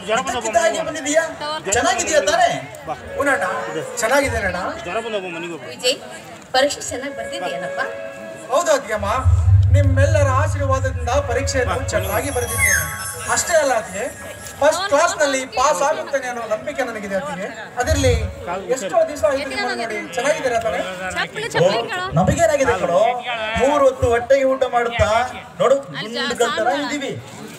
ಇದ್ದಕ್ಕಿದ್ದಾಗೆ ಬಂದಿದೀಯಾ ಚೆನ್ನಾಗಿದೀಯಾ ತಾನೇ ಉನಣ್ಣ ಚೆನ್ನಾಗಿದ್ದೇನಣ್ಣ ಜ್ವರ ಬಂದಪ್ಪ ಮನೆಗೆ ಹೋಗ್ಬಿಡು. ವಿಜಯ್ ಪರೀಕ್ಷೆ ಚೆನ್ನಾಗಿ ಬರ್ದಿದೆಯೇನಪ್ಪ ಹೌದು ಅತ್ತಿಗೆಮ್ಮ ನಿಮ್ಮೆಲ್ಲರ ಆಶೀರ್ವಾದದಿಂದ ಪರೀಕ್ಷೆಯನ್ನು ಚೆನ್ನಾಗಿ ಬರೆದಿದ್ದೇನೆ ಅಷ್ಟೇ ಅಲ್ಲ ಅತ್ತಿಗೆ ಫಸ್ಟ್ ಕ್ಲಾಸ್ ನಲ್ಲಿ ಪಾಸ್ ಆಗುತ್ತೇನೆ ಅನ್ನೋ ನಂಬಿಕೆ ನನಗಿದೆ ಅತ್ತಿಗೆ ಅದಿರ್ಲಿ ಎಷ್ಟೋ ದಿವಸ ಆಯ್ತು ನಿಮ್ಮನ್ನ ನೋಡಿ ಚೆನ್ನಾಗಿದ್ದೀರಾ ತಾನೆ ನಮಗೇನಾಗಿದೆ ಕಣೋ ಮೂರು ಹೊತ್ತು ಹೊಟ್ಟೆಗೆ ಊಟ ಮಾಡುತ್ತಾ ನೋಡು ಗುಂಡುಗಳ ತರ ಇದೀವಿ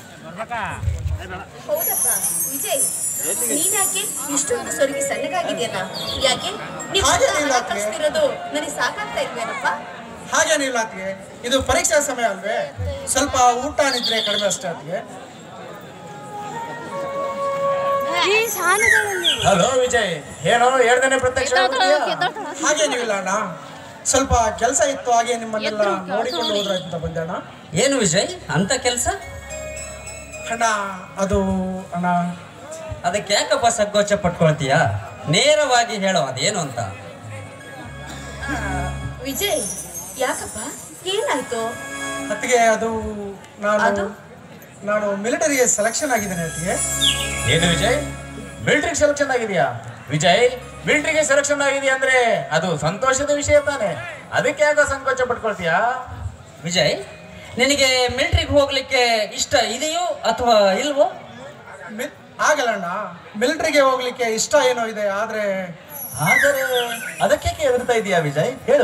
ಹೌದಪ್ಪ ವಿಜಯ್ ನೀನ್ ಯಾಕೆ ಇಷ್ಟೊಂದು ಸೊರಗಿ ಸಣ್ಣಗಾಗಿದೆಯಲ್ಲ ಯಾಕೆ ನೀವು ಹಾಗೇನಿಲ್ಲ ಅತ್ತೆ. ಕಳಿಸ್ತಿರೋದು ನನಗೆ ಸಾಕಾಗ್ತಾ ಇಲ್ವೇನಪ್ಪ ಹಾಗೇನಿಲ್ಲ ಅತ್ತಿಗೆ ಇದು ಪರೀಕ್ಷಾ ಸಮಯ ಅಲ್ವೇ ಸ್ವಲ್ಪ ಊಟ ನಿದ್ರೆ ಕಡಿಮೆ ಅಷ್ಟೇ ಅತ್ತಿಗೆ ಹಲೋ ವಿಜಯ್ ಏನೋ ಹೇಳ್ದೇನೆ ಪ್ರತ್ಯಕ್ಷ ಹಾಗೇನಿಲ್ಲ ಅಣ್ಣ ಸ್ವಲ್ಪ ಕೆಲಸ ಇತ್ತು ಹಾಗೆ ನಿಮ್ಮನ್ನೆಲ್ಲ ನೋಡಿಕೊಂಡು ಹೋದ್ರೆ ಅಂತ ಬಂದೆ ಅಣ್ಣ ಏನು ವಿಜಯ್ ಅಂತ ಕೆಲಸ ಅಣ್ಣ ಅದು ಅಣ್ಣ ಅದಕ್ಕೆ ಯಾಕಪ್ಪ ಸಂಕೋಚ ಪಟ್ಕೊಳ್ತೀಯ ನೇರವಾಗಿ ಹೇಳೋ ಅದೇನು ಅಂತ ವಿಜಯ್ ಯಾಕಪ್ಪ ಏನಾಯ್ತು ಅತ್ತಿಗೆ ಅದು ನಾನು ಅದು? ನಾನು ಮಿಲಿಟರಿಗೆ ಸೆಲೆಕ್ಷನ್ ಆಗಿದ್ದೇನೆ ಅತ್ತಿಗೆ ಏನು ವಿಜಯ್ ಮಿಲಿಟರಿ ಸೆಲೆಕ್ಷನ್ ಆಗಿದೆಯಾ ವಿಜಯ್ ಮಿಲಿಟರಿಗೆ ಸೆಲೆಕ್ಷನ್ ಆಗಿದೆಯಾ ಅಂದ್ರೆ ಅದು ಸಂತೋಷದ ವಿಷಯ ತಾನೆ ಅದಕ್ಕೆ ಯಾಕೋ ಸಂಕೋಚ ಪಟ್ಕೊಳ್ತೀಯಾ ವಿಜಯ್ ನಿನಗೆ ಮಿಲಿಟ್ರಿಗೆ ಹೋಗ್ಲಿಕ್ಕೆ ಇಷ್ಟ ಇದೆಯೋ ಅಥವಾ ಇಲ್ವೋ ಮಿ- ಆಗಲ್ಲ ಅಣ್ಣ ಮಿಲಿಟರಿಗೆ ಹೋಗ್ಲಿಕ್ಕೆ ಇಷ್ಟ ಏನೋ ಇದೆ ಆದ್ರೆ ಆದರೆ ಅದಕ್ಕೆ ಎದುರ್ತಾ ಇದೀಯಾ ವಿಜಯ್ ಹೇಳು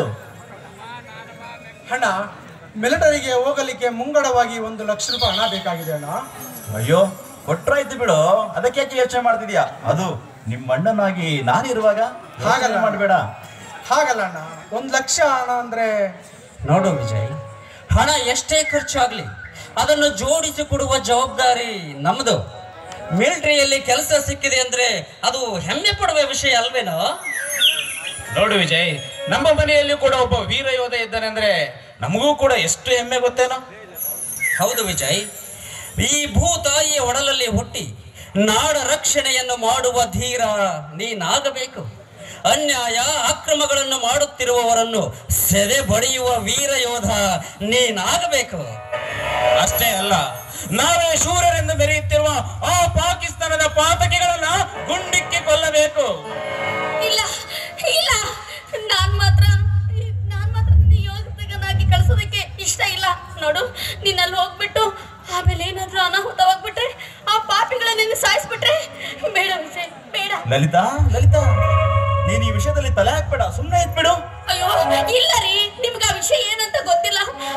ಅಣ್ಣ ಮಿಲಿಟರಿಗೆ ಹೋಗಲಿಕ್ಕೆ ಮುಂಗಡವಾಗಿ ಒಂದು ಲಕ್ಷ ರೂಪಾಯಿ ಹಣ ಬೇಕಾಗಿದೆ ಅಣ್ಣ ಅಯ್ಯೋ ಕೊಟ್ರಾಯ್ತು ಬಿಡು ಅದಕ್ಕೆ ಯಾಕೆ ಯೋಚನೆ ಮಾಡ್ತಿದ್ಯಾ ಅದು ನಿಮ್ಮ ಅಣ್ಣನಾಗಿ ನಾನಿರುವಾಗ ಹಾಗಲ್ಲ. ಹಾಗಲ್ಲ ಮಾಡಬೇಡ ಹಾಗಲ್ಲ ಅಣ್ಣ ಒಂದು ಲಕ್ಷ ಹಣ ಅಂದ್ರೆ ನೋಡು ವಿಜಯ್ ಹಣ ಎಷ್ಟೇ ಖರ್ಚಾಗ್ಲಿ ಅದನ್ನು ಜೋಡಿಸಿ ಕೊಡುವ ಜವಾಬ್ದಾರಿ ನಮ್ದು ಮಿಲಿಟರಿಯಲ್ಲಿ ಕೆಲಸ ಸಿಕ್ಕಿದೆ ಅಂದ್ರೆ ಅದು ಹೆಮ್ಮೆ ಪಡುವ ವಿಷಯ ಅಲ್ವೇನೋ ನೋಡು ವಿಜಯ್ ನಮ್ಮ ಮನೆಯಲ್ಲಿ ಕೂಡ ಒಬ್ಬ ವೀರ ಯೋಧ ಇದ್ದಾನೆ ಅಂದ್ರೆ ನಮಗೂ ಕೂಡ ಎಷ್ಟು ಹೆಮ್ಮೆ ಗೊತ್ತೇನೋ ಹೌದು ವಿಜಯ್ ಈ ಭೂತಾಯಿಯ ಒಡಲಲ್ಲಿ ಹುಟ್ಟಿ ನಾಡ ರಕ್ಷಣೆಯನ್ನು ಮಾಡುವ ಧೀರ ನೀನಾಗಬೇಕು ಅನ್ಯಾಯ ಅಕ್ರಮಗಳನ್ನು ಮಾಡುತ್ತಿರುವವರನ್ನು ಸೆದೆ ಬಡಿಯುವ ವೀರ ಯೋಧ ನೀನಾಗಬೇಕು ಅಷ್ಟೇ ಅಲ್ಲ ನಾವೇ ಶೂರರೆಂದು ಮೆರೆಯುತ್ತಿರುವ ಆ ಪಾಕಿಸ್ತಾನದ ಪಾತಕಿಗಳನ್ನ ಗುಂಡಿಕ್ಕಿ ಕೊಲ್ಲಬೇಕು ಇಲ್ಲ ಇಲ್ಲ ನಾನ್ ಮಾತ್ರ ನಾನ್ ಮಾತ್ರ ನಿಯೋಜಕನಾಗಿ ಕಳ್ಸೋದಕ್ಕೆ ಇಷ್ಟ ಇಲ್ಲ ನೋಡು ನೀನ್ ಅಲ್ಲಿ ಹೋಗ್ಬಿಟ್ಟು ಆಮೇಲೆ ಏನಾದ್ರೂ ಅನಾಹುತವಾಗ್ಬಿಟ್ರೆ ಆ ಪಾಪಿಗಳ ನಿನ್ನ ಸಾಯಿಸ್ಬಿಟ್ರೆ ಬೇಡ ವಿಜಯ್ ಬೇಡ ಲಲಿತಾ ಲಲಿತಾ ನೀನ್ ಈ ವಿಷಯದಲ್ಲಿ ತಲೆ ಹಾಕ್ಬೇಡ ಸುಮ್ಮನೆ ಇದ್ಬಿಡು ಅಯ್ಯೋ ಇಲ್ಲ ರೀ ನಿಮ್ಗೆ ಆ ವಿಷಯ ಏನಂತ ಗೊತ್ತಿಲ್ಲ